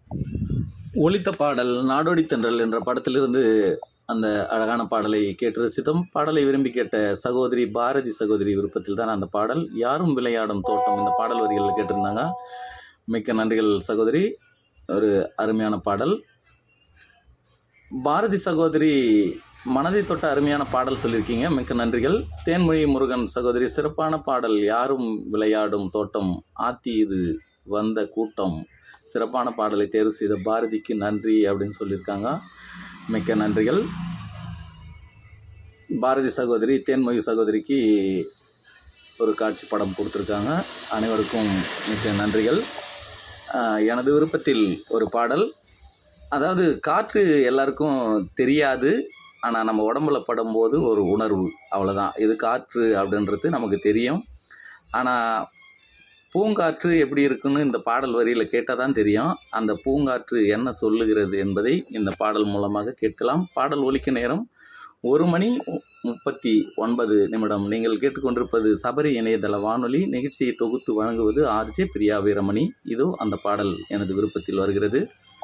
ஒலித்த பாடல் நாடோடி தென்றல் என்ற படத்திலிருந்து அந்த அழகான பாடலை கேட்டு ரசித்தோம் பாடலை விரும்பி கேட்ட சகோதரி பாரதி சகோதரி விருப்பத்தில் தான் அந்த பாடல் யாரும் விளையாடும் தோட்டம் இந்த பாடல் வரிகளில் கேட்டிருந்தாங்க மிக்க நன்றிகள் சகோதரி ஒரு அருமையான பாடல் பாரதி சகோதரி மனதை தொட்ட அருமையான பாடல் சொல்லியிருக்கீங்க மிக்க நன்றிகள் தேன்மொழி முருகன் சகோதரி சிறப்பான பாடல் யாரும் விளையாடும் தோட்டம் ஆத்தி இது வந்த கூட்டம் சிறப்பான பாடலை தேர்வு செய்த பாரதிக்கு நன்றி அப்படின்னு சொல்லியிருக்காங்க மிக்க நன்றிகள் பாரதி சகோதரி தேன்மொழி சகோதரிக்கு ஒரு காட்சி படம் கொடுத்துருக்காங்க அனைவருக்கும் மிக்க நன்றிகள் ஆஹ் எனது விருப்பத்தில் ஒரு பாடல் அதாவது காற்று எல்லாருக்கும் தெரியாது ஆனால் நம்ம உடம்புல படும்போது ஒரு உணர்வு அவ்வளோதான் இது காற்று அப்படின்றது நமக்கு தெரியும் ஆனால் பூங்காற்று எப்படி இருக்குன்னு இந்த பாடல் வரியில் கேட்டால் தான் தெரியும் அந்த பூங்காற்று என்ன சொல்லுகிறது என்பதை இந்த பாடல் மூலமாக கேட்கலாம் பாடல் ஒலிக்க நேரம் ஒரு மணி முப்பத்தி ஒன்பது நிமிடம் நீங்கள் கேட்டுக்கொண்டிருப்பது சபரி இணையதள வானொலி நிகழ்ச்சியை தொகுத்து வழங்குவது ஆர்ஜே பிரியா வீரமணி இதோ அந்த பாடல் எனது விருப்பத்தில் வருகிறது